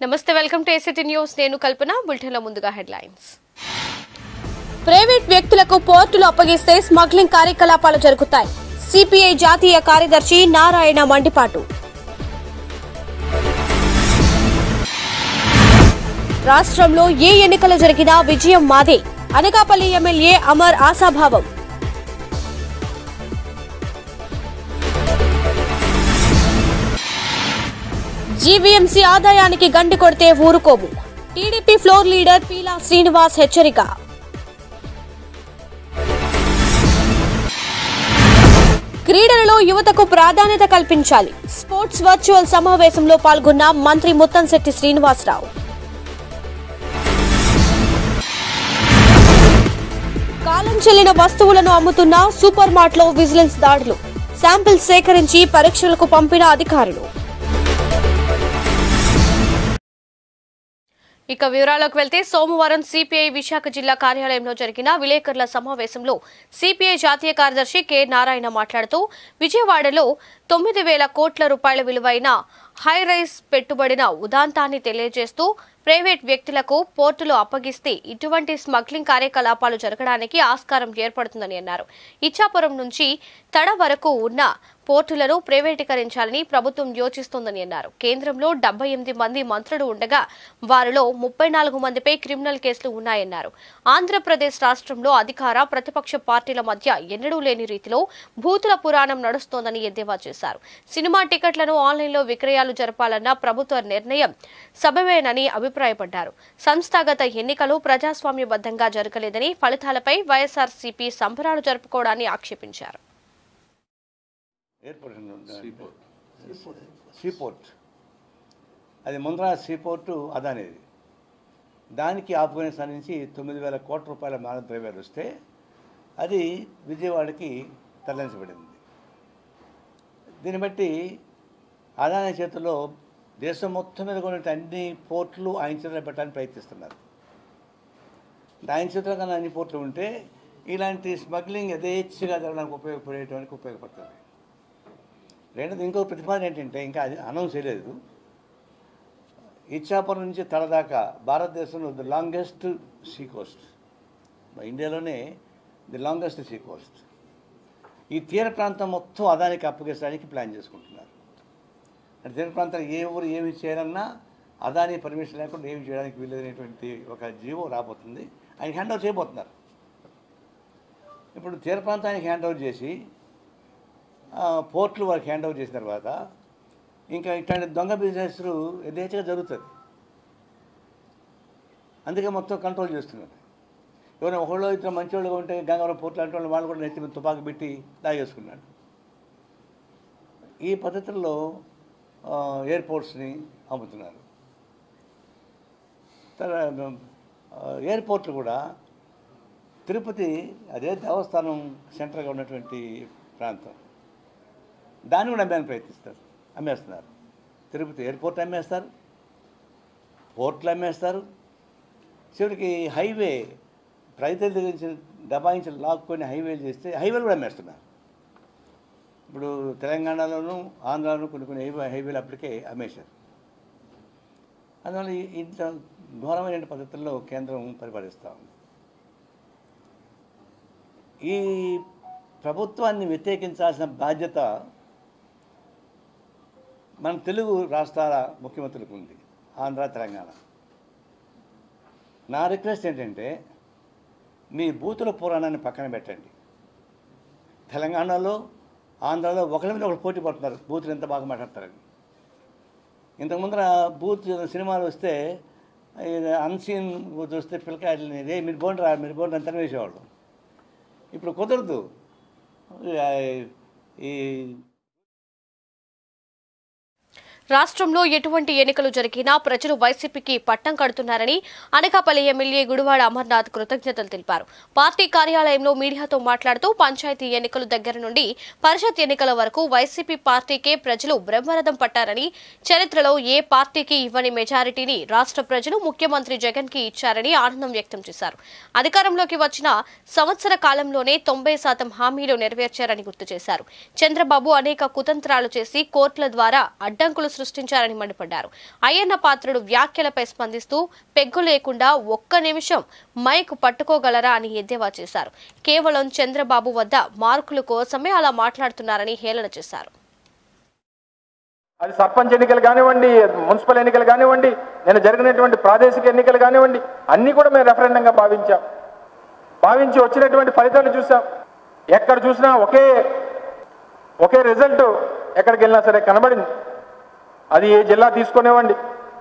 నమస్తే welcome to ACT news నేను కల్పన బులెటిన్లో ముందుగా హెడ్లైన్స్ ప్రైవేట్ వ్యక్తులకు పోర్టులు అప్పగిస్తే స్మగ్లింగ్ కార్యకలాపాలు జరుగుతాయి సిపిఐ జాతీయ కార్యదర్శి నారాయణ మండిపాటు రాష్ట్రంలో ఏ ఎన్నికలు జరిగినా విజయం మాదే అనకాపల్లి ఎమ్మెల్యే అమర్ ఆశాభావం జీవీఎంసీ ఆదాయానికి గండి కొడితే ఊరుకోము TDP floor leader Peela Srinivas హెచ్చరిక క్రీడలలో యువతకు ప్రాధాన్యత కల్పించాలి స్పోర్ట్స్ వర్చువల్ సమావేశంలో పాల్గొన్న మంత్రి ముత్తంశెట్టి శ్రీనివాసరావు కాలం చెల్లిన వస్తువులను అమ్ముతున్న సూపర్ మార్ట్లో విజిలెన్స్ దాడులు శాంపిల్స్ సేకరించి పరీక్షలకు పంపిన అధికారులు ఇక వివరాల్లోకి వెళ్తే సోమవారం సిపిఐ విశాఖ జిల్లా కార్యాలయంలో జరిగిన విలేకరుల సమావేశంలో సిపిఐ జాతీయ కార్యదర్శి కె నారాయణ మాట్లాడుతూ విజయవాడలో తొమ్మిది వేల కోట్ల రూపాయల విలువైన హై రైస్ పెట్టుబడిన ఉదాంతాన్ని తెలియజేస్తూ ప్రైవేట్ వ్యక్తులకు పోర్టులు అప్పగిస్తే ఇటువంటి స్మగ్లింగ్ కార్యకలాపాలు జరగడానికి ఆస్కారం ఏర్పడుతుందని అన్నారు ఇచ్చాపురం నుంచి తడ వరకు ఉన్న పోర్టులను ప్రైవేటీకరించాలని ప్రభుత్వం యోచిస్తోందని అన్నారు కేంద్రంలో డెబ్బై ఎనిమిది మంది మంత్రులు ఉండగా వారిలో ముప్పై నాలుగు మందిపై క్రిమినల్ కేసులు ఉన్నాయన్నారు ఆంధ్రప్రదేశ్ రాష్ట్రంలో అధికార ప్రతిపక్ష పార్టీల మధ్య ఎన్నడూ లేని రీతిలో భూతుల పురాణం నడుస్తోందని ఎద్దేవా చేశారు సినిమా టికెట్లను ఆన్లైన్లో విక్రయాలు జరపాలన్న ప్రభుత్వ నిర్ణయం సబమేనని అభిప్రాయపడ్డారు సంస్థాగత ఎన్నికలు ప్రజాస్వామ్యబద్ధంగా జరగలేదని ఫలితాలపై వైఎస్ఆర్సీపీ సంబరాలు జరుపుకోవడాన్ని ఆక్షేపించారు ఎయిర్పోర్ట్ సీపోర్ట్ సీపోర్ట్ అది ముందర సీపోర్టు అదానేది దానికి ఆఫ్ఘనిస్తాన్ నుంచి తొమ్మిది వేల కోట్ల రూపాయల మానవ ద్రవ్యాలు వస్తే అది విజయవాడకి తరలించబడింది దీన్ని బట్టి అదాని చేతిలో దేశం మొత్తం మీద కూడా అన్ని పోర్ట్లు ఆయన చేతిలో పెట్టడానికి ప్రయత్నిస్తున్నారు ఆయన చేతిలో కన్నా అన్ని పోర్ట్లు ఉంటే ఇలాంటి స్మగ్లింగ్ యథేచ్ఛగా జరగడానికి ఉపయోగపడేయడానికి ఉపయోగపడుతుంది రెండోది ఇంకో ప్రతిపాదన ఏంటంటే ఇంకా అది అనౌన్స్ చేయలేదు ఇచ్చాపురం నుంచి తలదాకా భారతదేశంలో ది లాంగెస్ట్ సీ కోస్ట్ మా ఇండియాలోనే ది లాంగెస్ట్ సీ కోస్ట్ ఈ తీర ప్రాంతం మొత్తం అదానికి అప్పగించడానికి ప్లాన్ చేసుకుంటున్నారు అంటే తీర ప్రాంతానికి ఏ ఊరు ఏమి చేయాలన్నా అదాని పర్మిషన్ లేకుండా ఏమి చేయడానికి వీలైనటువంటి ఒక జీవో రాబోతుంది ఆయన హ్యాండ్ ఓవర్ చేయబోతున్నారు ఇప్పుడు తీర ప్రాంతానికి హ్యాండ్ ఓవర్ చేసి ఆ, పోర్ట్లు వారికి హ్యాండ్ ఓవర్ చేసిన తర్వాత ఇంకా ఇట్లాంటి దొంగ బిజినెస్ యథేచ్ఛగా జరుగుతుంది అందుకే మొత్తం కంట్రోల్ చేస్తున్నారు ఎవరైనా ఒకళ్ళు ఇద్దరు మంచివాళ్ళు ఉంటే గంగవరం పోర్ట్లు అంటే వాళ్ళు వాళ్ళు కూడా నెత్తి మీద తుపాకు పెట్టి లాగేసుకున్నాడు ఈ పద్ధతుల్లో ఆ, ఎయిర్పోర్ట్స్ని అమ్ముతున్నారు తర్వాత ఆ, ఎయిర్పోర్ట్లు కూడా తిరుపతి అదే దేవస్థానం సెంటర్గా ఉన్నటువంటి ప్రాంతం దాన్ని కూడా అమ్మేయాలని ప్రయత్నిస్తారు అమ్మేస్తున్నారు తిరుపతి ఎయిర్పోర్ట్ అమ్మేస్తారు పోర్ట్లు అమ్మేస్తారు చివరికి హైవే రైతుల దగ్గర నుంచి దబాయించి లాక్కొని హైవేలు చేస్తే హైవేలు కూడా అమ్మేస్తున్నారు ఇప్పుడు తెలంగాణలోను ఆంధ్రాలోను కొన్ని కొన్ని హైవే హైవేలు అప్పటికే అమ్మేశారు అందువల్ల ఈ- ఇంత ఘోరమైన పద్ధతుల్లో కేంద్రం పరిపాలిస్తూ ఉంది ఈ ప్రభుత్వాన్ని వ్యతిరేకించాల్సిన బాధ్యత మన తెలుగు రాష్ట్రాల ముఖ్యమంత్రులకు ఉంది ఆంధ్ర తెలంగాణ నా రిక్వెస్ట్ ఏంటంటే మీ బూతుల పురాణాన్ని పక్కన పెట్టండి తెలంగాణలో ఆంధ్రాలో ఒకరి మీద ఒకరు పోటీ పడుతున్నారు బూతులు ఎంత బాగా మాట్లాడతారని ఇంతకు ముందర బూత్ సినిమాలు వస్తే అన్సీన్ చూస్తే పిల్లకాయలని రే మీరు బోండి రా మీరు బోండి అంతా వేసేవాళ్ళు ఇప్పుడు కుదరదు ఆ, ఈ రాష్ట్రంలో ఎటువంటి ఎన్నికలు జరిగినా ప్రజలు వైసీపీకి పట్టం కడుతున్నారని అనకాపల్లి ఎమ్మెల్యే గుడివాడ అమర్నాథ్ కృతజ్ఞతలు తెలిపారు పార్టీ కార్యాలయంలో మీడియాతో మాట్లాడుతూ పంచాయతీ ఎన్నికలు దగ్గర నుండి పరిషత్ ఎన్నికల వరకు వైసీపీ పార్టీకే ప్రజలు బ్రహ్మరథం పట్టారని చరిత్రలో ఏ పార్టీకి ఇవ్వని మెజారిటీని రాష్ట్ర ప్రజలు ముఖ్యమంత్రి జగన్ కి ఇచ్చారని ఆనందం వ్యక్తం చేశారు అధికారంలోకి వచ్చిన సంవత్సర కాలంలోనే తొంభై శాతం హామీలు నెరవేర్చారని గుర్తు చేశారు చంద్రబాబు అనేక కుతంత్రాలు చేసి కోర్టుల ద్వారా అడ్డంకులు సృష్టించారని మండిపడ్డారు అయ్యన్న పాత్రుడు వ్యాఖ్యలపై స్పందిస్తూ పెగ్గు లేకుండా ఒక్క నిమిషం మైక్ పట్టుకోగలరా అని ఎద్దేవా చేశారు కేవలం చంద్రబాబు వద్ద మార్కుల కోసమే అలా మాట్లాడుతున్నారని హేళన చేశారు అది సర్పంచ్ ఎన్నికలు కానివ్వండి మున్సిపల్ ఎన్నికలు కానివ్వండి నేను జరిగినటువంటి ప్రాదేశిక ఎన్నికలు కానివ్వండి అన్నీ కూడా మేము రెఫరెండంగా భావించాం భావించి వచ్చినటువంటి ఫలితాలు చూసాం ఎక్కడ చూసినా ఒకే ఒకే రిజల్ట్ ఎక్కడికి వెళ్ళినా సరే కనబడింది అది ఏ జిల్లా తీసుకునేవ్వండి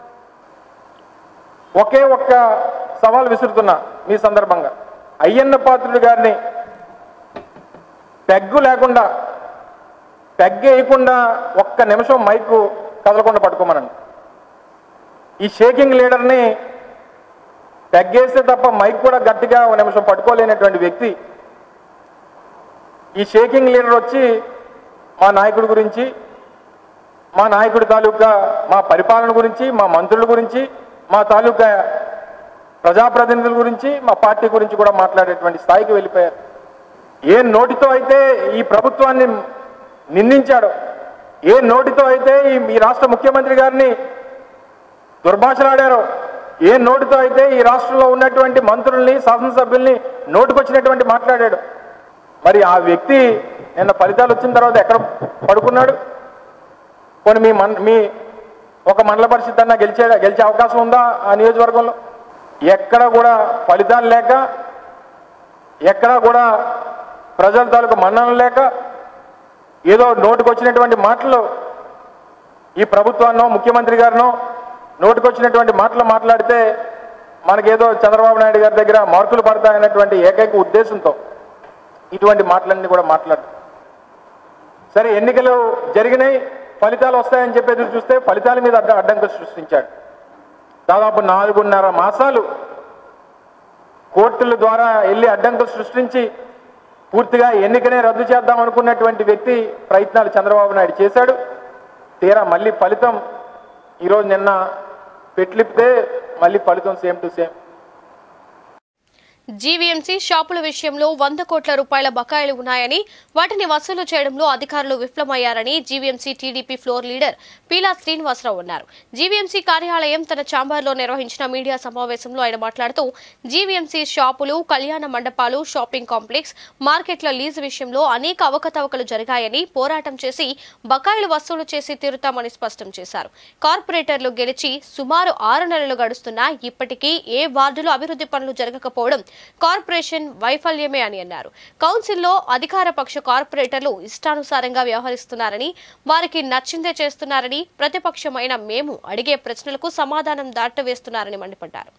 ఒకే ఒక్క సవాల్ విసురుతున్నా మీ సందర్భంగా అయ్యన్న పాత్రుడు గారిని పెగ్గు లేకుండా పెగ్ వేయకుండా ఒక్క నిమిషం మైకు కదలకుండా పట్టుకోమనండి ఈ షేకింగ్ లీడర్ని పెగ్గేస్తే తప్ప మైక్ కూడా గట్టిగా ఒక నిమిషం పట్టుకోలేనటువంటి వ్యక్తి ఈ షేకింగ్ లీడర్ వచ్చి మా నాయకుడి గురించి మా నాయకుడి తాలూకా మా పరిపాలన గురించి మా మంత్రుల గురించి మా తాలూకా ప్రజాప్రతినిధుల గురించి మా పార్టీ గురించి కూడా మాట్లాడేటువంటి స్థాయికి వెళ్ళిపోయారు ఏ నోటితో అయితే ఈ ప్రభుత్వాన్ని నిందించాడు ఏ నోటితో అయితే ఈ మీ రాష్ట్ర ముఖ్యమంత్రి గారిని దుర్భాషలాడారో ఏ నోటితో అయితే ఈ రాష్ట్రంలో ఉన్నటువంటి మంత్రుల్ని శాసనసభ్యుల్ని నోటుకొచ్చినటువంటి మాట్లాడాడు మరి ఆ వ్యక్తి నిన్న ఫలితాలు వచ్చిన తర్వాత ఎక్కడ పడుకున్నాడు కొన్ని మీ మన్ మీ ఒక మండల పరిషత్ అన్నా గెలిచే గెలిచే అవకాశం ఉందా ఆ నియోజకవర్గంలో ఎక్కడ కూడా ఫలితాలు లేక ఎక్కడా కూడా ప్రజల తాలూకు మన్ననం లేక ఏదో నోటుకొచ్చినటువంటి మాటలు ఈ ప్రభుత్వాన్నో ముఖ్యమంత్రి గారినో నోటుకొచ్చినటువంటి మాటలు మాట్లాడితే మనకేదో చంద్రబాబు నాయుడు గారి దగ్గర మార్కులు పడతాయన్నటువంటి ఏకైక ఉద్దేశంతో ఇటువంటి మాటలన్నీ కూడా మాట్లాడు సరే ఎన్నికలు జరిగినాయి ఫలితాలు వస్తాయని చెప్పి ఎదురు చూస్తే ఫలితాల మీద అడ్డ అడ్డంకులు సృష్టించాడు దాదాపు నాలుగున్నర మాసాలు కోర్టుల ద్వారా వెళ్ళి అడ్డంకులు సృష్టించి పూర్తిగా ఎన్నికనే రద్దు చేద్దాం అనుకున్నటువంటి వ్యక్తి ప్రయత్నాలు చంద్రబాబు నాయుడు చేశాడు తీరా మళ్ళీ ఫలితం ఈరోజు నిన్న పెట్లిప్తే మళ్ళీ ఫలితం సేమ్ టు సేమ్ జీవీఎంసీ షాపుల విషయంలో వంద కోట్ల రూపాయల బకాయిలు ఉన్నాయని వాటిని వసూలు చేయడంలో అధికారులు విఫలమయ్యారని GVMC TDP floor leader Peela Srinivasarao అన్నారు జీవీఎంసీ కార్యాలయం తన ఛాంబర్లో నిర్వహించిన మీడియా సమావేశంలో ఆయన మాట్లాడుతూ జీవీఎంసీ షాపులు కళ్యాణ మండపాలు షాపింగ్ కాంప్లెక్స్ మార్కెట్ల లీజు విషయంలో అనేక అవకతవకలు జరిగాయని పోరాటం చేసి బకాయిలు వసూలు చేసి తీరుతామని స్పష్టం చేశారు కార్పొరేటర్లు గెలిచి సుమారు ఆరు నెలలు గడుస్తున్నా ఇప్పటికీ ఏ వార్డులో అభివృద్ధి పనులు జరగకపోవడం కార్పొరేషన్ వైఫల్యమే అని అన్నారు కౌన్సిల్లో అధికార పక్ష కార్పొరేటర్లు ఇష్టానుసారంగా వ్యవహరిస్తున్నారని వారికి నచ్చిందే చేస్తున్నారని ప్రతిపక్షమైన మేము అడిగే ప్రశ్నలకు సమాధానం దాటవేస్తున్నారని మండిపడ్డారు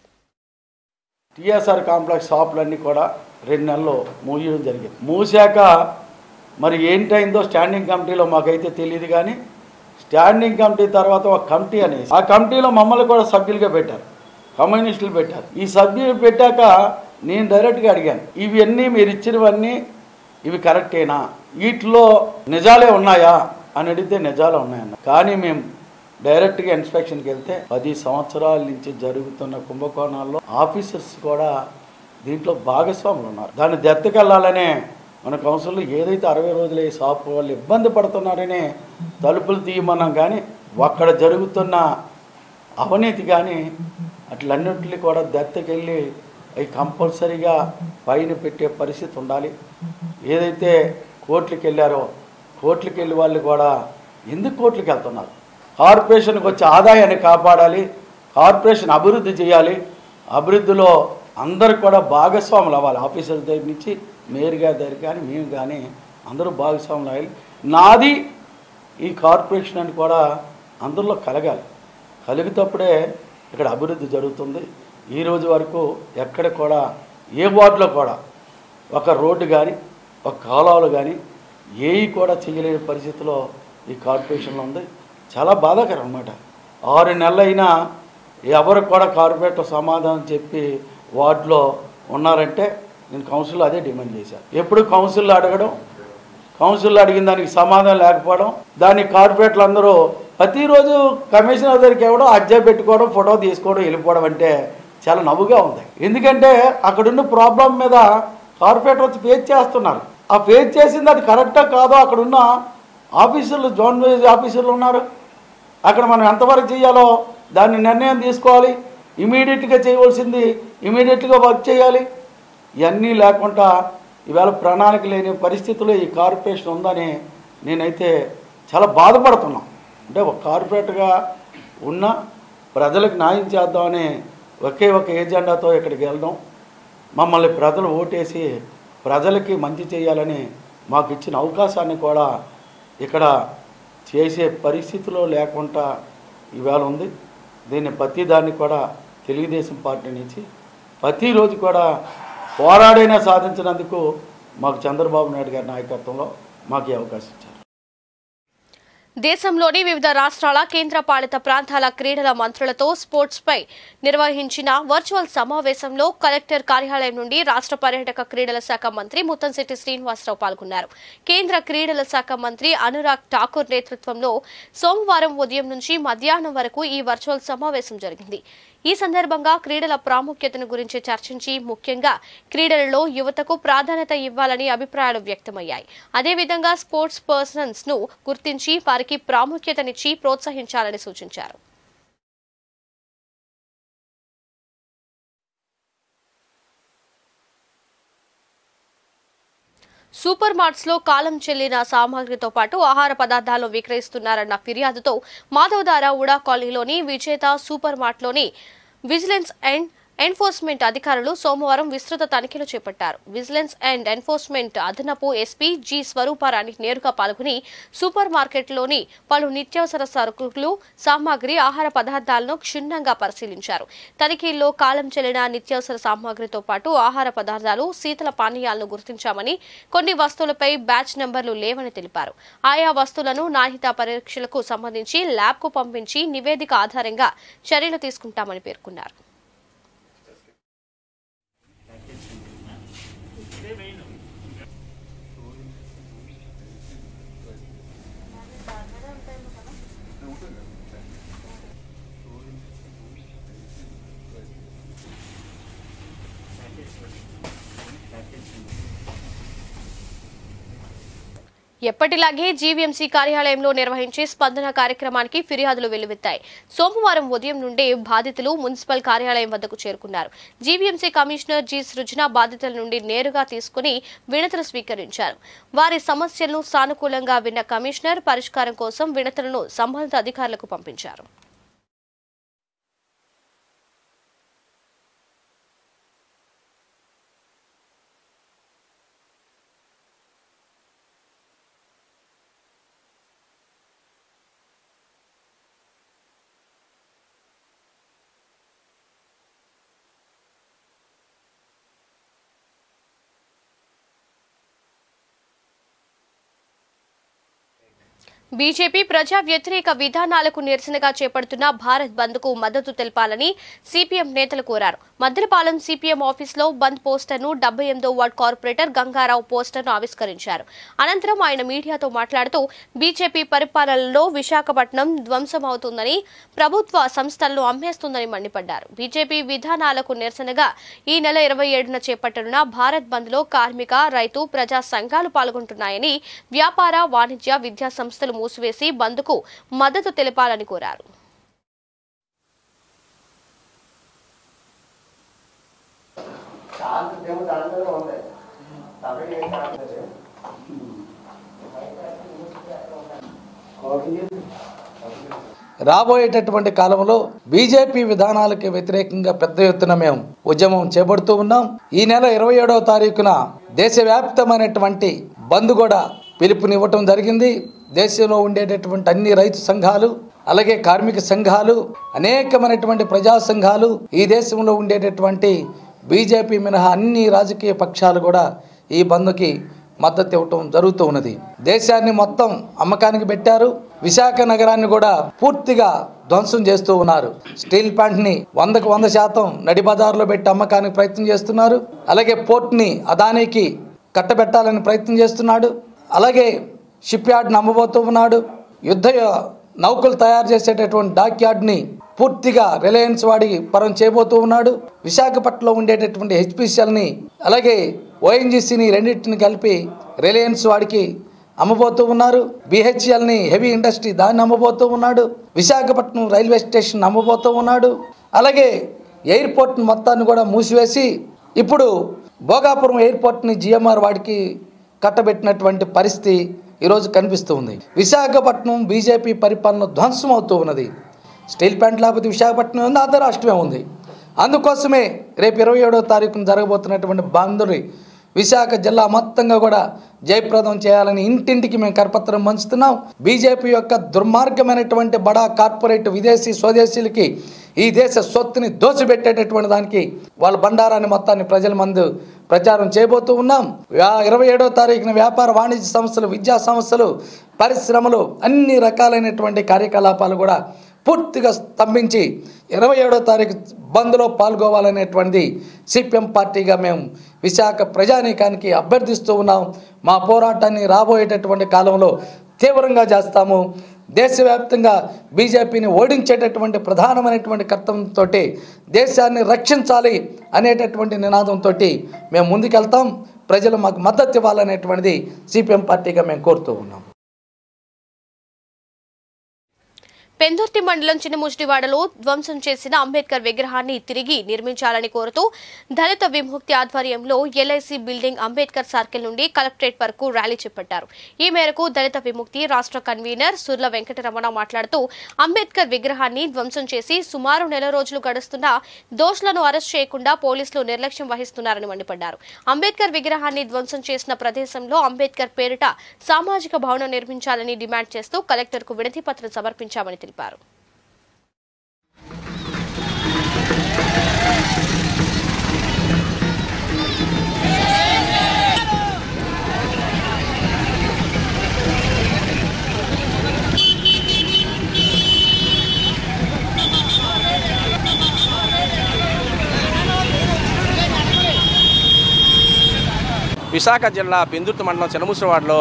టీఎస్ఆర్ కాంప్లెక్స్ షాపులన్నీ కూడా రెండు నెలలు మూయడం జరిగింది మూసాక మరి ఏంటైందో స్టాండింగ్ కమిటీలో మాకైతే తెలియదు కానీ స్టాండింగ్ కమిటీ తర్వాత ఒక కమిటీ అనేది ఆ కమిటీలో మమ్మల్ని కూడా సభ్యులుగా పెట్టారు కమ్యూనిస్టులు పెట్టారు ఈ సభ్యులు పెట్టాక నేను డైరెక్ట్గా అడిగాను ఇవన్నీ మీరు ఇచ్చినవన్నీ ఇవి కరెక్టేనా వీటిలో నిజాలే ఉన్నాయా అని అడిగితే నిజాలే ఉన్నాయన్న కానీ మేము డైరెక్ట్గా ఇన్స్పెక్షన్కి వెళ్తే పది సంవత్సరాల నుంచి జరుగుతున్న కుంభకోణాల్లో ఆఫీసర్స్ కూడా దీంట్లో భాగస్వాములు ఉన్నారు దాన్ని దత్తకెళ్ళాలనే మన కౌన్సిల్లో ఏదైతే అరవై రోజులు ఈ షాప్ వాళ్ళు ఇబ్బంది పడుతున్నారనే తలుపులు తీయమన్నాం కానీ అక్కడ జరుగుతున్న అవినీతి కానీ అట్లన్నింటినీ కూడా దత్తకెళ్ళి అవి కంపల్సరీగా పైన పెట్టే పరిస్థితి ఉండాలి ఏదైతే కోర్టులకు వెళ్ళారో కోర్టులకు వెళ్ళి వాళ్ళు కూడా ఎందుకు కోర్టులకు వెళ్తున్నారు కార్పొరేషన్కి వచ్చే ఆదాయాన్ని కాపాడాలి కార్పొరేషన్ అభివృద్ధి చేయాలి అభివృద్ధిలో అందరు కూడా భాగస్వాములు అవ్వాలి ఆఫీసర్ దగ్గర నుంచి మేయర్ గారి దగ్గర కానీ మేము కానీ అందరూ భాగస్వాములు అవ్వాలి నాది ఈ కార్పొరేషన్ అని కూడా అందరిలో కలగాలి కలిగితప్పుడే ఇక్కడ అభివృద్ధి జరుగుతుంది ఈ రోజు వరకు ఎక్కడ కూడా ఏ వార్డులో కూడా ఒక రోడ్డు కానీ ఒక కాలువలు కానీ ఏవి కూడా చేయలేని పరిస్థితిలో ఈ కార్పొరేషన్లో ఉంది చాలా బాధాకరం అనమాట ఆరు నెలలైనా ఎవరు కూడా కార్పొరేటర్ సమాధానం చెప్పి వార్డులో ఉన్నారంటే నేను కౌన్సిల్లో అదే డిమాండ్ చేశాను ఎప్పుడు కౌన్సిల్లో అడగడం కౌన్సిల్లో అడిగిన దానికి సమాధానం లేకపోవడం దాన్ని కార్పొరేటర్లు అందరూ ప్రతిరోజు కమిషనర్ దగ్గరికి ఇవ్వడం అజ్జా పెట్టుకోవడం ఫోటో తీసుకోవడం వెళ్ళిపోవడం అంటే చాలా నవ్వుగా ఉంది ఎందుకంటే అక్కడున్న ప్రాబ్లం మీద కార్పొరేటర్ వచ్చి ఫేస్ చేస్తున్నారు ఆ ఫేస్ చేసింది అది కరెక్టా కాదో అక్కడున్న ఆఫీసర్లు జోన్ వైజ్ ఆఫీసర్లు ఉన్నారు అక్కడ మనం ఎంతవరకు చేయాలో దాన్ని నిర్ణయం తీసుకోవాలి ఇమీడియట్గా చేయవలసింది ఇమీడియట్గా వర్క్ చేయాలి ఇవన్నీ లేకుండా ఈవేళ ప్రణాళిక లేని పరిస్థితుల్లో ఈ కార్పొరేషన్ ఉందని నేనైతే చాలా బాధపడుతున్నాం అంటే ఒక కార్పొరేట్గా ఉన్న ప్రజలకు న్యాయం చేద్దామని ఒకే ఒక ఏజెండాతో ఇక్కడికి వెళ్ళడం మమ్మల్ని ప్రజలు ఓటేసి ప్రజలకి మంచి చేయాలని మాకు ఇచ్చిన అవకాశాన్ని కూడా ఇక్కడ చేసే పరిస్థితిలో లేకుండా ఇవాళ ఉంది దీన్ని ప్రతి దాన్ని కూడా తెలుగుదేశం పార్టీ నుంచి ప్రతిరోజు కూడా పోరాడైనా సాధించినందుకు మాకు చంద్రబాబు నాయుడు గారి నాయకత్వంలో మాకు ఈ అవకాశం ఇచ్చారు దేశంలోని వివిధ రాష్ట్రాల కేంద్ర పాలిత ప్రాంతాల క్రీడల మంత్రులతో స్పోర్ట్స్ పై నిర్వహించిన వర్చువల్ సమావేశంలో కలెక్టర్ కార్యాలయం నుండి రాష్ట్ర పర్యాటక క్రీడల శాఖ మంత్రి ముత్తంశెట్టి శ్రీనివాసరావు పాల్గొన్నారు కేంద్ర క్రీడల శాఖ మంత్రి అనురాగ్ ఠాకూర్ నేతృత్వంలో సోమవారం ఉదయం నుంచి మధ్యాహ్నం వరకు ఈ వర్చువల్ సమావేశం జరిగింది ఈ సందర్భంగా క్రీడల ప్రాముఖ్యతను గురించి చర్చించి ముఖ్యంగా క్రీడలలో యువతకు ప్రాధాన్యత ఇవ్వాలని అభిప్రాయాలు వ్యక్తమయ్యాయి అదేవిధంగా స్పోర్ట్స్ పర్సన్స్ ను గుర్తించి వారికి ప్రాముఖ్యతనిచ్చి ప్రోత్సహించాలని సూచించారు సూపర్ మార్ట్స్ లో కాలం చెల్లిన సామాగ్రితో పాటు ఆహార పదార్థాలను విక్రయిస్తున్నారన్న ఫిర్యాదుతో మాధవదార ఉడా కాలనీలోని విజేత సూపర్ మార్ట్లోని విజిలెన్స్ అండ్ ఎన్ఫోర్స్మెంట్ అధికారులు సోమవారం విస్తృత తనిఖీలు చేపట్టారు విజిలెన్స్ అండ్ ఎన్ఫోర్స్మెంట్ అదనపు ఎస్పీ జి స్వరూపారాణి నేరుగా పాల్గొని సూపర్ మార్కెట్లోని పలు నిత్యావసర సరుకులు సామాగ్రి ఆహార పదార్థాలను క్షుణ్ణంగా పరిశీలించారు తనిఖీల్లో కాలం చెల్లిన నిత్యావసర సామాగ్రితో పాటు ఆహార పదార్థాలు శీతల పానీయాలను గుర్తించామని కొన్ని వస్తువులపై బ్యాచ్ నంబర్లు లేవని తెలిపారు ఆయా వస్తువులను నాణ్యత పరీక్షలకు సంబంధించి ల్యాబ్కు పంపించి నివేదిక ఆధారంగా చర్యలు తీసుకుంటామని పేర్కొన్నారు ఎప్పటిలాగే జీవీఎంసీ కార్యాలయంలో నిర్వహించే స్పందన కార్యక్రమానికి ఫిర్యాదులు వెల్లువెత్తాయి సోమవారం ఉదయం నుండే బాధితులు మున్సిపల్ కార్యాలయం వద్దకు చేరుకున్నారు జీవీఎంసీ కమిషనర్ జి సృజన బాధితుల నుండి నేరుగా తీసుకుని వినతులు స్వీకరించారు వారి సమస్యలను సానుకూలంగా విన్న కమిషనర్ పరిష్కారం కోసం వినతులను సంబంధిత అధికారులకు పంపించారు బీజేపీ ప్రజా వ్యతిరేక విధానాలకు నిరసనగా చేపడుతున్న భారత్ బంద్ కు మద్దతు తెలపాలని సిపిఎం నేతలు కోరారు మద్దలపాలెం సిపిఎం ఆఫీసులో బంద్ పోస్టర్ను డెబ్బై ఎనిమిదో వార్డ్ కార్పొరేటర్ గంగారావు పోస్టర్ను ఆవిష్కరించారు అనంతరం ఆయన మీడియాతో మాట్లాడుతూ బీజేపీ పరిపాలనలో విశాఖపట్నం ధ్వంసమవుతుందని ప్రభుత్వ సంస్థలను అమ్మేస్తుందని మండిపడ్డారు బీజేపీ విధానాలకు నిరసనగా ఈ నెల ఇరవై ఏడున చేపట్టనున్న భారత్ బంద్ లో కార్మిక రైతు ప్రజా సంఘాలు పాల్గొంటున్నాయని వ్యాపార వాణిజ్య విద్యా సంస్థలు మూసివేసి బంద్కు మద్దతు తెలపాలని కోరారు రాబోయేటటువంటి కాలంలో బీజేపీ విధానాలకు వ్యతిరేకంగా పెద్ద ఎత్తున మేము ఉద్యమం చేపడుతూ ఉన్నాం ఈ నెల ఇరవై ఏడవ తారీఖున దేశవ్యాప్తమైనటువంటి బంద్ కూడా పిలుపునివ్వటం జరిగింది దేశంలో ఉండేటటువంటి అన్ని రైతు సంఘాలు అలాగే కార్మిక సంఘాలు అనేకమైనటువంటి ప్రజా సంఘాలు ఈ దేశంలో ఉండేటటువంటి బీజేపీ మినహా అన్ని రాజకీయ పక్షాలు కూడా ఈ బంద్కి మద్దతు ఇవ్వటం జరుగుతూ ఉన్నది దేశాన్ని మొత్తం అమ్మకానికి పెట్టారు విశాఖ నగరాన్ని కూడా పూర్తిగా ధ్వంసం చేస్తూ ఉన్నారు స్టీల్ ప్లాంట్ని వందకు వంద శాతం నడి బజార్లో పెట్టి అమ్మకానికి ప్రయత్నం చేస్తున్నారు అలాగే పోర్ట్ని అదానికి కట్టబెట్టాలని ప్రయత్నం చేస్తున్నాడు అలాగే షిప్ యార్డ్ని అమ్మబోతూ ఉన్నాడు యుద్ధ నౌకలు తయారు చేసేటటువంటి డాక్ యార్డ్ని పూర్తిగా రిలయన్స్ వాడి పరం చేయబోతూ ఉన్నాడు విశాఖపట్నంలో ఉండేటటువంటి హెచ్పిసిఎల్ని అలాగే ఓఎన్జీసీని రెండింటిని కలిపి రిలయన్స్ వాడికి అమ్మబోతూ ఉన్నారు బిహెచ్ఎల్ని హెవీ ఇండస్ట్రీ దాన్ని అమ్మబోతూ ఉన్నాడు విశాఖపట్నం రైల్వే స్టేషన్ అమ్మబోతూ ఉన్నాడు అలాగే ఎయిర్పోర్ట్ మొత్తాన్ని కూడా మూసివేసి ఇప్పుడు భోగాపురం ఎయిర్పోర్ట్ని జిఎంఆర్ వాడికి కట్టబెట్టినటువంటి పరిస్థితి ఈరోజు కనిపిస్తూ ఉంది విశాఖపట్నం బీజేపీ పరిపాలన ధ్వంసం అవుతూ ఉన్నది స్టీల్ ప్లాంట్ లేకపోతే విశాఖపట్నం ఉంది అంత రాష్ట్రమే ఉంది అందుకోసమే రేపు ఇరవై ఏడవ తారీఖున జరగబోతున్నటువంటి బంధుని విశాఖ జిల్లా మొత్తంగా కూడా జయప్రదం చేయాలని ఇంటింటికి మేము కరపత్రం పంచుతున్నాం బీజేపీ యొక్క దుర్మార్గమైనటువంటి బడా కార్పొరేట్ విదేశీ స్వదేశీలకి ఈ దేశ సొత్తుని దోచిపెట్టేటటువంటి దానికి వాళ్ళ బండారాన్ని మొత్తాన్ని ప్రజల మందు ప్రచారం చేయబోతూ ఉన్నాం వ్యా- ఇరవై ఏడవ తారీఖున వ్యాపార వాణిజ్య సంస్థలు విద్యా సంస్థలు పరిశ్రమలు అన్ని రకాలైనటువంటి కార్యకలాపాలు కూడా పూర్తిగా స్తంభించి ఇరవై ఏడో తారీఖు బంద్లో పాల్గొవాలనేటువంటిది సిపిఎం పార్టీగా మేము విశాఖ ప్రజానీకానికి అభ్యర్థిస్తూ ఉన్నాం మా పోరాటాన్ని రాబోయేటటువంటి కాలంలో తీవ్రంగా చేస్తాము దేశవ్యాప్తంగా బీజేపీని ఓడించేటటువంటి ప్రధానమైనటువంటి కర్తవ్యంతో దేశాన్ని రక్షించాలి అనేటటువంటి నినాదంతో మేము ముందుకెళ్తాం ప్రజలు మాకు మద్దతు ఇవ్వాలనేటువంటిది సిపిఎం పార్టీగా మేము కోరుతూ ఉన్నాం పెందుర్తి మండలం చిన్నముష్టివాడలో ధ్వంసం చేసిన అంబేద్కర్ విగ్రహాన్ని తిరిగి నిర్మించాలని కోరుతూ దళిత విముక్తి ఆధ్వర్యంలో ఎల్ఐసి బిల్డింగ్ అంబేద్కర్ సర్కిల్ నుండి కలెక్టరేట్ వరకు ర్యాలీ చేపట్టారు ఈ మేరకు దళిత విముక్తి రాష్ట్ర కన్వీనర్ సుర్ల వెంకటరమణ మాట్లాడుతూ అంబేద్కర్ విగ్రహాన్ని ధ్వంసం చేసి సుమారు నెల రోజులు గడుస్తున్నా దోషులను అరెస్ట్ చేయకుండా పోలీసులు నిర్లక్ష్యం వహిస్తున్నారని మండిపడ్డారు అంబేద్కర్ విగ్రహాన్ని ధ్వంసం చేసిన ప్రదేశంలో అంబేద్కర్ పేరిట సామాజిక భవనం నిర్మించాలని డిమాండ్ చేస్తూ కలెక్టర్కు వినతి పత్రం సమర్పించామని తెలిపారు విశాఖ జిల్లా పెందుర్తి మండలం చినముసవాడలో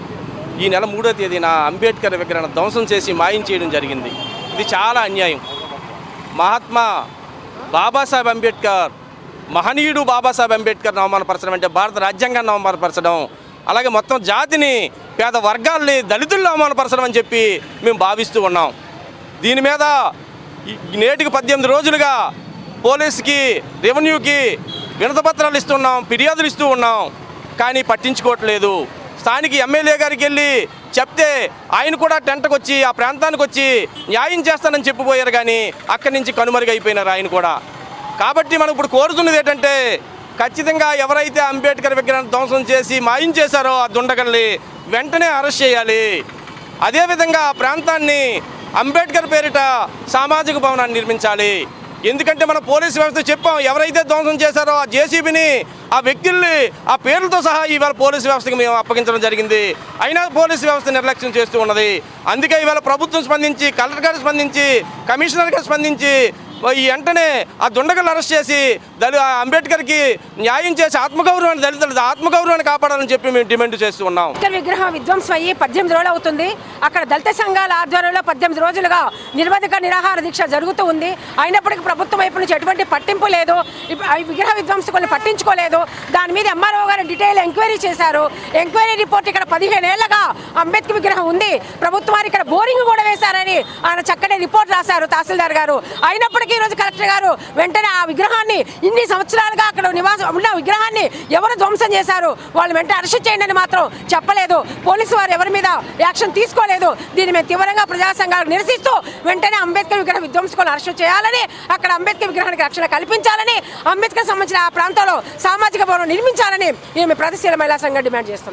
ఈ నెల మూడో తేదీన అంబేద్కర్ విగ్రహం ధ్వంసం చేసి మాయం చేయడం జరిగింది ఇది చాలా అన్యాయం మహాత్మా బాబాసాహెబ్ అంబేద్కర్ మహనీయుడు బాబాసాహెబ్ అంబేద్కర్ అవమానపరచడం అంటే భారత రాజ్యాంగాన్ని అవమానపరచడం అలాగే మొత్తం జాతిని పేద వర్గాల్ని దళితుల్లో అవమానపరచడం అని చెప్పి మేము భావిస్తూ ఉన్నాం దీని మీద ఈ నేటికి పద్దెనిమిది రోజులుగా పోలీసుకి రెవెన్యూకి వినతపత్రాలు ఇస్తున్నాం ఫిర్యాదులు ఇస్తూ ఉన్నాం కానీ పట్టించుకోవట్లేదు స్థానిక ఎమ్మెల్యే గారికి వెళ్ళి చెప్తే ఆయన కూడా టెంట్కి వచ్చి ఆ ప్రాంతానికి వచ్చి న్యాయం చేస్తానని చెప్పిపోయారు కానీ అక్కడి నుంచి కనుమరుగైపోయినారు ఆయన కూడా కాబట్టి మనం ఇప్పుడు కోరుతున్నది ఏంటంటే ఖచ్చితంగా ఎవరైతే అంబేద్కర్ విగ్రహాన్ని ధ్వంసం చేసి మాయం చేశారో ఆ దుండగల్ని వెంటనే అరెస్ట్ చేయాలి అదేవిధంగా ఆ ప్రాంతాన్ని అంబేద్కర్ పేరిట సామాజిక భవనాన్ని నిర్మించాలి ఎందుకంటే మన పోలీస్ వ్యవస్థ చెప్పాం ఎవరైతే ధ్వంసం చేశారో ఆ జేసీబీని ఆ వ్యక్తుల్ని ఆ పేర్లతో సహా ఇవాళ పోలీసు వ్యవస్థకి మేము అప్పగించడం జరిగింది అయినా పోలీసు వ్యవస్థ నిర్లక్ష్యం చేస్తూ ఉన్నది అందుకే ఇవాళ ప్రభుత్వం స్పందించి కలెక్టర్ గారు స్పందించి కమిషనర్ గారు స్పందించి ఈ వెంటనే ఆ దుండగలను అరెస్ట్ చేసి దళి ఆ అంబేద్కర్కి న్యాయం చేసి ఆత్మగౌరవాన్ని దళితుల ఆత్మగౌరవాన్ని కాపాడాలని చెప్పి మేము డిమాండ్ చేస్తూ ఉన్నాం అంబేద్కర్ విగ్రహం విధ్వంసం అయ్యి పద్దెనిమిది రోజులు అవుతుంది అక్కడ దళిత సంఘాల ఆధ్వర్యంలో పద్దెనిమిది రోజులుగా నిరవధిక నిరాహార దీక్ష జరుగుతూ ఉంది అయినప్పటికీ ప్రభుత్వం వైపు నుంచి ఎటువంటి పట్టింపు లేదు ఇప్- ఆ విగ్రహ విధ్వంసకులను పట్టించుకోలేదు దాని మీద ఎంఆర్ఓ గారు డీటెయిల్ ఎంక్వైరీ చేశారు ఎంక్వైరీ రిపోర్ట్ ఇక్కడ పదిహేను ఏళ్లగా అంబేద్కర్ విగ్రహం ఉంది ప్రభుత్వం వారు ఇక్కడ బోరింగ్ కూడా వేశారని ఆయన చక్కటి రిపోర్ట్ రాశారు తహసీల్దార్ గారు అయినప్పటికీ ఈ రోజు కలెక్టర్ గారు వెంటనే ఆ విగ్రహాన్ని ఇన్ని సంవత్సరాలుగా అక్కడ నివాసం ఉన్న విగ్రహాన్ని ఎవరు ధ్వంసం చేశారు వాళ్ళు వెంటనే అరెస్ట్ చేయండి అని మాత్రం చెప్పలేదు పోలీసు వారు ఎవరి మీద యాక్షన్ తీసుకోలేదు దీన్ని మేము తీవ్రంగా ప్రజా సంఘాలు నిరసిస్తూ వెంటనే అంబేద్కర్ విగ్రహ విధ్వంసకులను అరెస్ట్ చేయాలని అక్కడ అంబేద్కర్ విగ్రహానికి రక్షణ కల్పించాలని అంబేద్కర్ సంబంధించిన ఆ ప్రాంతంలో సామాజిక భవనం నిర్మించాలని మేము ప్రతిశీల మహిళా సంఘం డిమాండ్ చేస్తున్నాం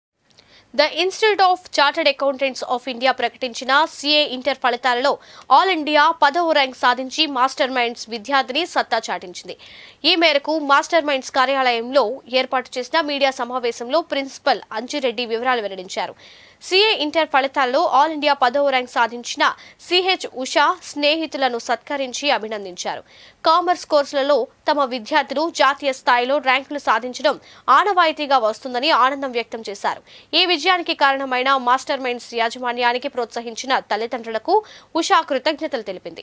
the institute of chartered accountants of India ప్రకటించిన సిఏ ఇంటర్ ఫలితాలలో ఆల్ ఇండియా పదవ ర్యాంక్ సాధించి మాస్టర్ మైండ్స్ విద్యార్థిని సత్తా చాటించింది ఈ మేరకు మాస్టర్ మైండ్స్ కార్యాలయంలో ఏర్పాటు చేసిన మీడియా సమావేశంలో ప్రిన్సిపల్ అంజిరెడ్డి వివరాలు వెల్లడించారు సిఏ ఇంటర్ ఫలితాల్లో ఆల్ ఇండియా పదవ ర్యాంక్ సాధించిన సిహెచ్ ఉషా స్నేహితులను సత్కరించి అభినందించారు కామర్స్ కోర్సులలో తమ విద్యార్థులు జాతీయ స్థాయిలో ర్యాంకులు సాధించడం ఆనవాయితీగా వస్తుందని ఆనందం వ్యక్తం చేశారు ఈ విజయానికి కారణమైన మాస్టర్ మైండ్స్ యాజమాన్యానికి ప్రోత్సహించిన తల్లిదండ్రులకు ఉషా కృతజ్ఞతలు తెలిపింది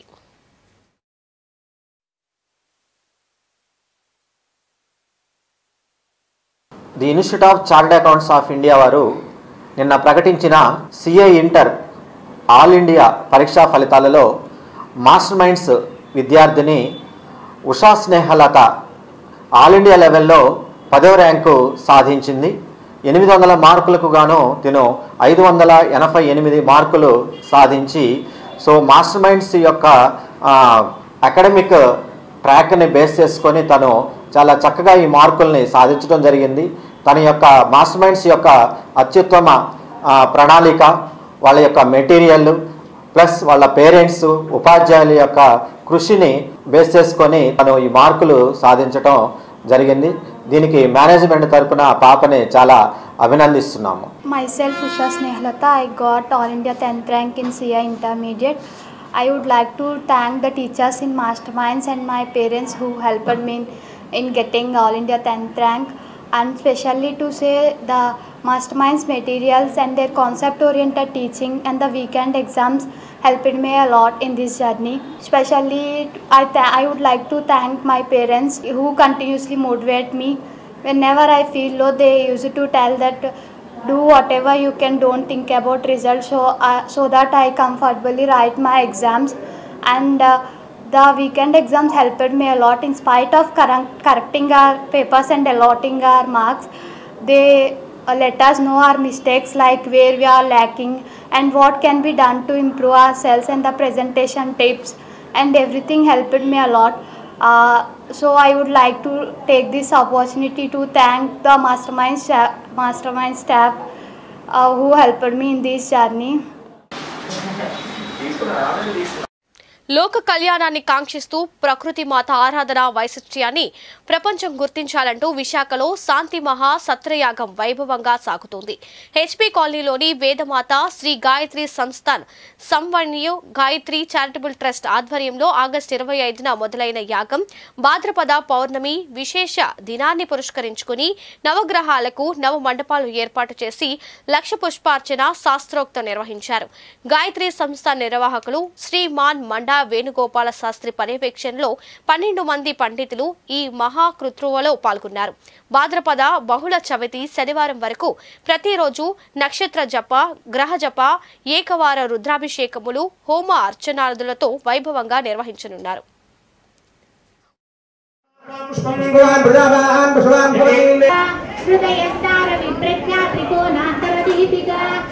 the institute of chartered accounts of India వారు నిన్న ప్రకటించిన సిఏ ఇంటర్ ఆల్ ఇండియా పరీక్షా ఫలితాలలో మాస్టర్ మైండ్స్ విద్యార్థిని ఉషా స్నేహలత ఆల్ ఇండియా లెవెల్లో పదవ ర్యాంకు సాధించింది ఎనిమిది వందల మార్కులకు గాను తిను ఐదు వందల ఎనభై ఎనిమిది మార్కులు సాధించి సో మాస్టర్ మైండ్స్ యొక్క అకాడమిక్ ట్రాక్ని బేస్ చేసుకొని తను చాలా చక్కగా ఈ మార్కుల్ని సాధించడం జరిగింది తన యొక్క మాస్టర్ మైండ్స్ యొక్క అత్యుత్తమ ఆ, ప్రణాళిక వాళ్ళ యొక్క మెటీరియల్ ప్లస్ వాళ్ళ పేరెంట్స్ ఉపాధ్యాయుల యొక్క కృషిని బేస్ చేసుకొని తను ఈ మార్కులు సాధించటం జరిగింది దీనికి మేనేజ్మెంట్ తరపున ఆ పాపని చాలా అభినందిస్తున్నాము Myself Usha Snehlata, I got All India 10th rank in CI Intermediate. I would like to thank the teachers in Masterminds and my parents who helped me in, in getting All India 10th rank and especially to say the Masterminds materials and their concept oriented teaching and the weekend exams helped me a lot in this journey. Especially I, th- I would like to thank my parents who continuously motivate me whenever I feel low, they used to tell that do whatever you can, don't think about results, so uh, so that I comfortably write my exams. And uh, the weekend exams helped me a lot in spite of correct, correcting our papers and allotting our marks. They uh, let us know our mistakes, like where we are lacking and what can be done to improve ourselves and the presentation tips and everything helped me a lot. Uh, so I would like to take this opportunity to thank the mastermind staff, mastermind staff uh, who helped me in this journey. లోక కళ్యాణాన్ని కాంక్షిస్తూ ప్రకృతి మాత ఆరాధన వైశిష్ట్యాన్ని ప్రపంచం గుర్తించాలంటూ విశాఖలో శాంతి మహా సత్రయాగం వైభవంగా సాగుతోంది హెచ్పీ కాలనీలోని వేదమాత శ్రీ గాయత్రి సంస్థాన్ సంవణ్యు గాయత్రి చారిటబుల్ ట్రస్ట్ ఆధ్వర్యంలో ఆగస్టు ఇరవై ఐదున మొదలైన యాగం భాద్రపద పౌర్ణమి విశేష దినాన్ని పురస్కరించుకుని నవగ్రహాలకు నవ మండపాలు ఏర్పాటు చేసి లక్ష పుష్పార్చన శాస్త్రోక్త నిర్వహించారు గాయత్రి సంస్థ నిర్వాహకులు శ్రీమాన్ మండా వేణుగోపాల శాస్త్రి పర్యవేక్షణలో పన్నెండు మంది పండితులు ఈ మహాకృత్రువలో పాల్గొన్నారు భాద్రపద బహుళ చవితి శనివారం వరకు ప్రతిరోజు నక్షత్ర జప గ్రహ జప ఏకవార రుద్రాభిషేకములు హోమ అర్చనాదులతో వైభవంగా నిర్వహించనున్నారు హృదయస్తార విప్రజ్ఞా త్రికోణాంతర దీపిక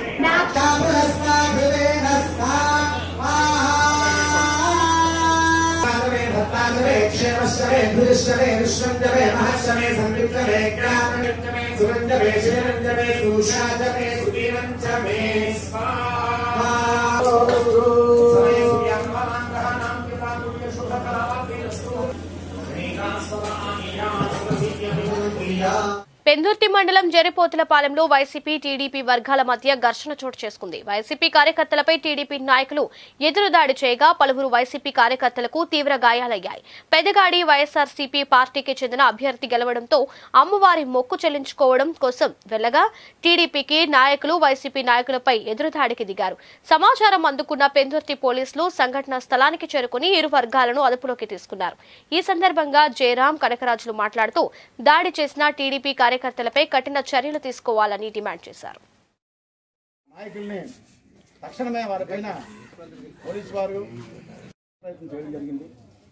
పెందుర్తి మండలం జరిపోతులపాలెంలో వైసీపీ టీడీపీ వర్గాల మధ్య ఘర్షణ చోటు చేసుకుంది వైసీపీ కార్యకర్తలపై టీడీపీ నాయకులు ఎదురుదాడి చేయగా పలువురు వైసీపీ కార్యకర్తలకు తీవ్ర గాయాలయ్యాయి పెదగాడి వైఎస్ఆర్సీపీ పార్టీకి చెందిన అభ్యర్థి గెలవడంతో అమ్మవారి మొక్కు చెల్లించుకోవడం కోసం వెళ్లగా టీడీపీకి నాయకులు వైసీపీ నాయకులపై ఎదురుదాడికి దిగారు సమాచారం అందుకున్న పెందుర్తి పోలీసులు సంఘటనా స్థలానికి చేరుకుని ఇరు వర్గాలను అదుపులోకి తీసుకున్నారు ఈ సందర్భంగా జయరాం కనకరాజులు మాట్లాడుతూ దాడి చేసిన టీడీపీ కార్యకర్తలపై కఠిన చర్యలు తీసుకోవాలని డిమాండ్ చేశారు నాయకుల్ని తక్షణమే వారిపైన పోలీసు వారు ప్రయత్నం చేయడం జరిగింది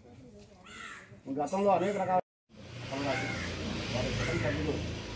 గతంలో అనేక రకాల వారి కుటుంబ సభ్యులు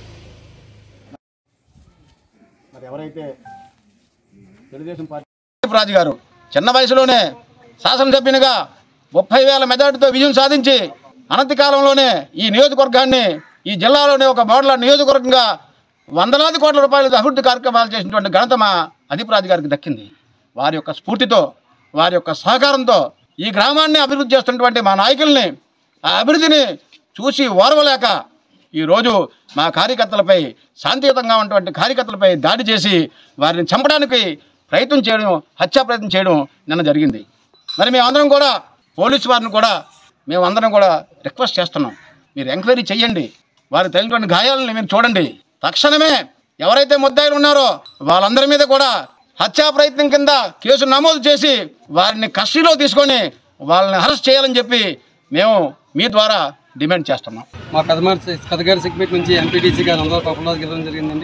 మరి ఎవరైతే తెలుగుదేశం పార్టీ రాజు గారు చిన్న వయసులోనే శాసనసభ్యునిగా ముప్పై వేల మెజార్టీతో విజయం సాధించి అనతి కాలంలోనే ఈ నియోజకవర్గాన్ని ఈ జిల్లాలోనే ఒక మోడల్ నియోజకవర్గంగా వందలాది కోట్ల రూపాయల అభివృద్ధి కార్యక్రమాలు చేసినటువంటి ఘనత మా అధిపరాజు గారికి దక్కింది వారి యొక్క స్ఫూర్తితో వారి యొక్క సహకారంతో ఈ గ్రామాన్ని అభివృద్ధి చేస్తున్నటువంటి మా నాయకుల్ని ఆ అభివృద్ధిని చూసి ఓర్వలేక ఈరోజు మా కార్యకర్తలపై శాంతియుతంగా ఉన్నటువంటి కార్యకర్తలపై దాడి చేసి వారిని చంపడానికి ప్రయత్నం చేయడం హత్యా ప్రయత్నం చేయడం నిన్న జరిగింది మరి మేమందరం కూడా పోలీసు వారిని కూడా మేమందరం కూడా రిక్వెస్ట్ చేస్తున్నాం మీరు ఎంక్వైరీ చేయండి వారికి తగినటువంటి గాయాలను మీరు చూడండి తక్షణమే ఎవరైతే ముద్దాయిలు ఉన్నారో వాళ్ళందరి మీద కూడా హత్యా ప్రయత్నం కింద కేసు నమోదు చేసి వారిని కస్టడీలో తీసుకొని వాళ్ళని అరెస్ట్ చేయాలని చెప్పి మేము మీ ద్వారా డిమాండ్ చేస్తున్నాం మా కదమార్ కదగారి సెగ్మెంట్ నుంచి ఎంపీటీసీ గారు అందరూ పాపులర్ గెలవడం జరిగిందండి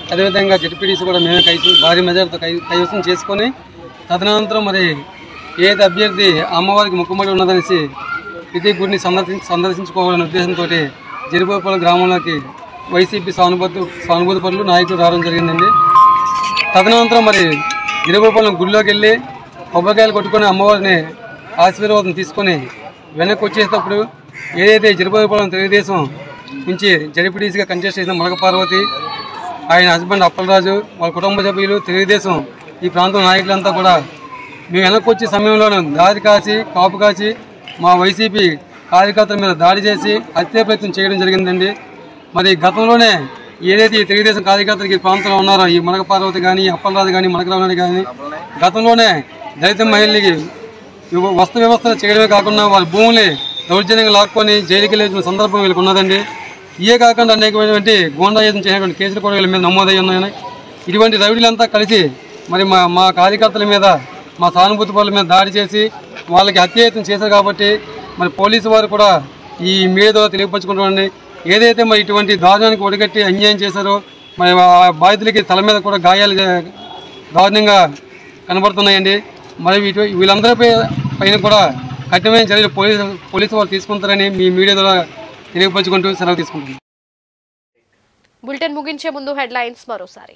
అదేవిధంగా జడ్పీటీసీ కూడా మేమే కైసం భారీ మెజార్టీతో కై కైవసం చేసుకొని తదనంతరం మరి ఏదైతే అభ్యర్థి అమ్మవారికి ముక్కుమడి ఉన్నదనేసి ప్రతి గుడిని సందర్శించి సందర్శించుకోవాలనే ఉద్దేశంతో జరిపోపల్లి గ్రామంలోకి వైసీపీ సానుభూతి సానుభూతి పనులు నాయకులు రావడం జరిగిందండి తదనంతరం మరి గిరిగోపాలం గుడిలోకి వెళ్ళి కొబ్బరికాయలు కొట్టుకొని అమ్మవారిని ఆశీర్వాదం తీసుకొని వెనక్కి వచ్చేటప్పుడు ఏదైతే జిరబాబుపాలెం తెలుగుదేశం నుంచి జడిపిడిసిగా కంటెస్ట్ చేసిన మొలక పార్వతి ఆయన హస్బెండ్ అప్పలరాజు వాళ్ళ కుటుంబ సభ్యులు తెలుగుదేశం ఈ ప్రాంతం నాయకులంతా కూడా మేము వెనక్కి వచ్చే సమయంలోనే దారి కాచి కాపు కాచి మా వైసీపీ కార్యకర్తల మీద దాడి చేసి హత్య ప్రయత్నం చేయడం జరిగిందండి మరి గతంలోనే ఏదైతే ఈ తెలుగుదేశం కార్యకర్తలు ఈ ప్రాంతంలో ఉన్నారో ఈ మనక పార్వతి కానీ అప్పలరాజు కానీ మనకరావు కానీ గతంలోనే దళిత మహిళలకి ఇవ- వస్తు వ్యవస్థలు చేయడమే కాకుండా వాళ్ళ భూముల్ని దౌర్జన్యంగా లాక్కొని జైలుకి వెళ్ళిన సందర్భం వీళ్ళకి ఉన్నదండి ఇవే కాకుండా అనేకమైనటువంటి గోండాయుధం చేసినటువంటి కేసులు కూడా వీళ్ళ మీద నమోదై ఉన్నాయని ఇటువంటి రౌడీలంతా కలిసి మరి మా మా కార్యకర్తల మీద మా సానుభూతి పనుల మీద దాడి చేసి వాళ్ళకి హత్యాయత్నం చేశారు కాబట్టి మరి పోలీసు వారు కూడా ఈ మీడియా ద్వారా తెలియపరచుకుంటామండి ఏదైతే మరి ఇటువంటి దారుణానికి ఒడిగట్టి అన్యాయం చేశారో మరి ఆ బాధితులకి తల మీద కూడా గాయాలు జ- దారుణంగా కనబడుతున్నాయండి మరి వీటి వీళ్ళందరి పై- పైన కూడా కఠినమైన చర్యలు పోలీసు పోలీసు వాళ్ళు తీసుకుంటారని మీ మీడియా ద్వారా తెలియపరచుకుంటూ సెలవు తీసుకుంటున్నాను బులెటిన్ ముగించే ముందు హెడ్లైన్స్ మరోసారి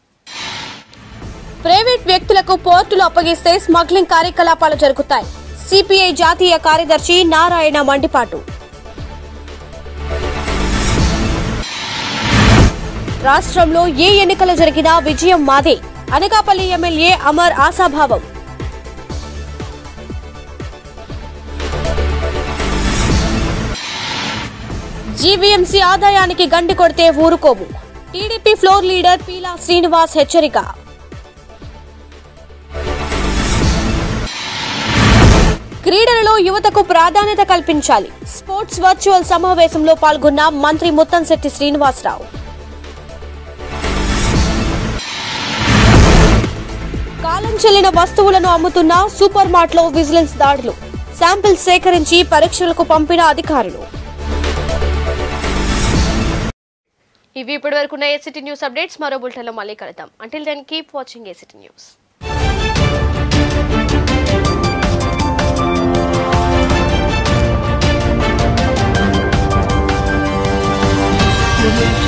ప్రైవేట్ వ్యక్తులకు పోర్టులు అప్పగిస్తే స్మగ్లింగ్ కార్యకలాపాలు జరుగుతాయి సిపిఐ జాతీయ కార్యదర్శి నారాయణ మండిపాటు రాష్ట్రంలో ఏ ఎన్నికలు జరిగినా విజయం మాదే అనకాపల్లి ఎమ్మెల్యే అమర్ ఆశాభావం జీవీఎంసీ ఆదాయానికి గండి కొడితే ఊరుకోము TDP floor leader Peela Srinivas హెచ్చరిక క్రీడలలో యువతకు ప్రాధాన్యత కల్పించాలి స్పోర్ట్స్ వర్చువల్ సమావేశంలో పాల్గొన్న మంత్రి ముత్తంశెట్టి శ్రీనివాసరావు కాలం చెల్లిన వస్తువులను అమ్ముతున్న సూపర్ మార్ట్లో విజిలెన్స్ దాడులు శాంపిల్ సేకరించి పరీక్షలకు పంపిన అధికారులు ఇవి ఇప్పటి వరకు ఏసిటీ న్యూస్ అప్డేట్స్ మరో బులెటిన్లో మళ్ళీ కలుద్దాం until then keep watching ACT news Thank you.